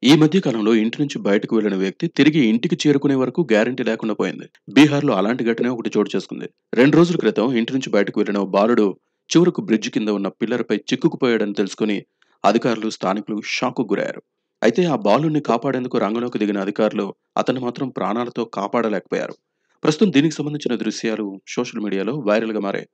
ఈ మధ్య కాలంలో ఇంటి నుంచి బయటకు వెళ్లిన వ్యక్తి తిరిగి ఇంటికి చేరుకునే వరకు గ్యారంటీ లేకుండా పోయింది బీహార్లో అలాంటి ఘటనే ఒకటి చోటు చేసుకుంది రెండు రోజుల క్రితం ఇంటి నుంచి బయటకు వెళ్లిన ఓ బాలుడు చివరకు బ్రిడ్జ్ కింద ఉన్న పిల్లర్పై చిక్కుకుపోయాడని తెలుసుకుని అధికారులు స్థానికులు షాకు గురయ్యారు అయితే ఆ బాలుని కాపాడేందుకు రంగంలోకి దిగిన అధికారులు అతన్ని మాత్రం ప్రాణాలతో కాపాడలేకపోయారు ప్రస్తుతం దీనికి సంబంధించిన దృశ్యాలు సోషల్ మీడియాలో వైరల్గా మారాయి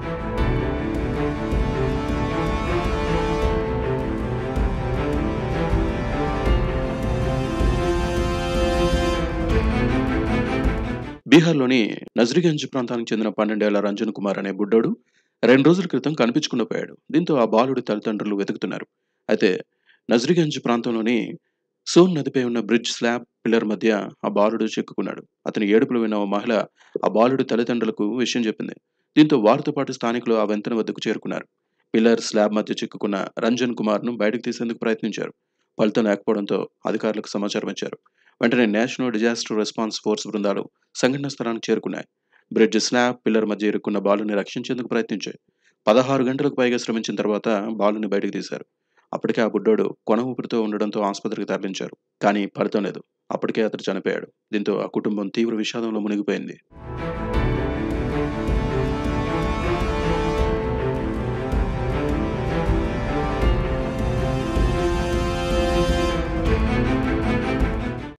బీహార్లోని నజరిగంజ్ ప్రాంతానికి చెందిన పన్నెండేళ్ల రంజన్ కుమార్ అనే బుడ్డోడు రెండు రోజుల క్రితం కనిపించకుండా పోయాడు దీంతో ఆ బాలుడి తల్లిదండ్రులు వెతుకుతున్నారు అయితే నజరిగంజ్ ప్రాంతంలోని సోన్ నదిపై ఉన్న బ్రిడ్జ్ స్లాబ్ పిల్లర్ మధ్య ఆ బాలుడు చిక్కుకున్నాడు అతని ఏడుపులు విన్న ఓ మహిళ ఆ బాలుడి తల్లిదండ్రులకు విషయం చెప్పింది దీంతో వారితో పాటు స్థానికులు ఆ వెంతన వద్దకు చేరుకున్నారు పిల్లర్ స్లాబ్ మధ్య చిక్కుకున్న రంజన్ కుమార్ను బయటకు తీసేందుకు ప్రయత్నించారు ఫలితం లేకపోవడంతో అధికారులకు సమాచారం ఇచ్చారు వెంటనే నేషనల్ డిజాస్టర్ రెస్పాన్స్ ఫోర్స్ బృందాలు సంఘటన స్థలానికి చేరుకున్నాయి బ్రిడ్జ్ స్లాబ్ పిల్లర్ మధ్య ఇరుక్కున్న బాలుని రక్షించేందుకు ప్రయత్నించాయి పదహారు గంటలకు పైగా శ్రమించిన తర్వాత బాలుని బయటకు తీశారు అప్పటికే ఆ బుడ్డోడు కొన ఊపిరితో ఉండడంతో ఆసుపత్రికి తరలించారు కానీ ఫలితం లేదు అప్పటికే అతడు చనిపోయాడు దీంతో ఆ కుటుంబం తీవ్ర విషాదంలో మునిగిపోయింది